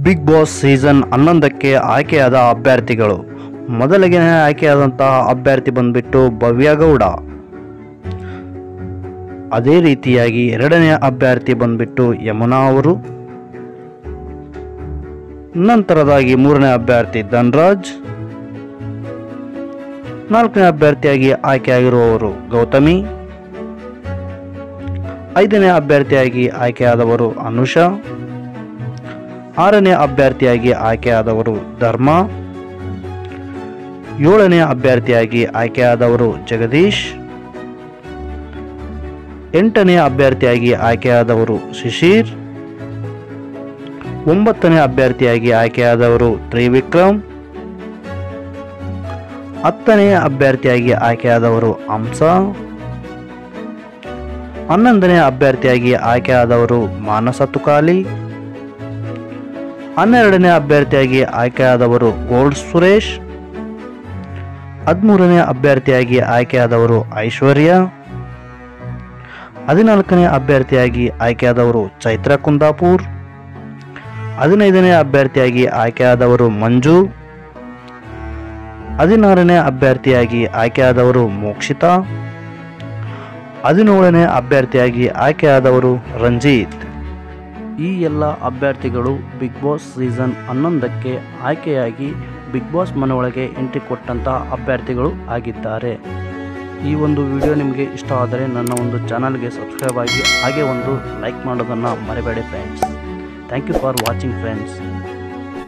big boss season ಹನ್ನೊಂದಕ್ಕೆ ಆಯ್ಕೆಯಾದ ಅಭ್ಯರ್ಥಿಗಳು ಮೊದಲಿಗೆ ಆಯ್ಕೆಯಾದಂತಹ ಅಭ್ಯರ್ಥಿ ಬಂದ್ಬಿಟ್ಟು ಭವ್ಯ ಗೌಡ ಅದೇ ರೀತಿಯಾಗಿ ಎರಡನೇ ಅಭ್ಯರ್ಥಿ ಬಂದ್ಬಿಟ್ಟು ಯಮುನಾ ಅವರು ನಂತರದಾಗಿ ಮೂರನೇ ಅಭ್ಯರ್ಥಿ ಧನ್ರಾಜ್ ನಾಲ್ಕನೇ ಅಭ್ಯರ್ಥಿಯಾಗಿ ಆಯ್ಕೆಯಾಗಿರುವವರು ಗೌತಮಿ ಐದನೇ ಅಭ್ಯರ್ಥಿಯಾಗಿ ಆಯ್ಕೆಯಾದವರು ಅನುಷಾ ಆರನೇ ಅಭ್ಯರ್ಥಿಯಾಗಿ ಆಯ್ಕೆಯಾದವರು ಧರ್ಮ ಏಳನೇ ಅಭ್ಯರ್ಥಿಯಾಗಿ ಆಯ್ಕೆಯಾದವರು ಜಗದೀಶ್ ಎಂಟನೇ ಅಭ್ಯರ್ಥಿಯಾಗಿ ಆಯ್ಕೆಯಾದವರು ಶಿಶಿರ್ ಒಂಬತ್ತನೇ ಅಭ್ಯರ್ಥಿಯಾಗಿ ಆಯ್ಕೆಯಾದವರು ತ್ರಿವಿಕ್ರಮ್ ಹತ್ತನೇ ಅಭ್ಯರ್ಥಿಯಾಗಿ ಆಯ್ಕೆಯಾದವರು ಹಂಸ ಹನ್ನೊಂದನೇ ಅಭ್ಯರ್ಥಿಯಾಗಿ ಆಯ್ಕೆಯಾದವರು ಮಾನಸ ತುಕಾಲಿ ಹನ್ನೆರಡನೇ ಅಭ್ಯರ್ಥಿಯಾಗಿ ಆಯ್ಕೆಯಾದವರು ಗೋಲ್ಡ್ ಸುರೇಶ್ ಹದಿಮೂರನೇ ಅಭ್ಯರ್ಥಿಯಾಗಿ ಆಯ್ಕೆಯಾದವರು ಐಶ್ವರ್ಯ ಹದಿನಾಲ್ಕನೇ ಅಭ್ಯರ್ಥಿಯಾಗಿ ಆಯ್ಕೆಯಾದವರು ಚೈತ್ರ ಕುಂದಾಪುರ್ ಹದಿನೈದನೇ ಅಭ್ಯರ್ಥಿಯಾಗಿ ಆಯ್ಕೆಯಾದವರು ಮಂಜು ಹದಿನಾರನೇ ಅಭ್ಯರ್ಥಿಯಾಗಿ ಆಯ್ಕೆಯಾದವರು ಮೋಕ್ಷಿತಾ ಹದಿನೇಳನೇ ಅಭ್ಯರ್ಥಿಯಾಗಿ ಆಯ್ಕೆಯಾದವರು ರಂಜಿತ್ ಈ ಎಲ್ಲ ಅಭ್ಯರ್ಥಿಗಳು ಬಿಗ್ ಬಾಸ್ ಸೀಸನ್ ಹನ್ನೊಂದಕ್ಕೆ ಆಯ್ಕೆಯಾಗಿ ಬಿಗ್ ಬಾಸ್ ಮನೆಯೊಳಗೆ ಎಂಟ್ರಿ ಕೊಟ್ಟಂಥ ಅಭ್ಯರ್ಥಿಗಳು ಆಗಿದ್ದಾರೆ ಈ ಒಂದು ವಿಡಿಯೋ ನಿಮಗೆ ಇಷ್ಟ ಆದರೆ ನನ್ನ ಒಂದು ಚಾನಲ್ಗೆ ಸಬ್ಸ್ಕ್ರೈಬ್ ಆಗಿ ಹಾಗೆ ಒಂದು ಲೈಕ್ ಮಾಡೋದನ್ನು ಮರಿಬೇಡಿ friends thank you for watching friends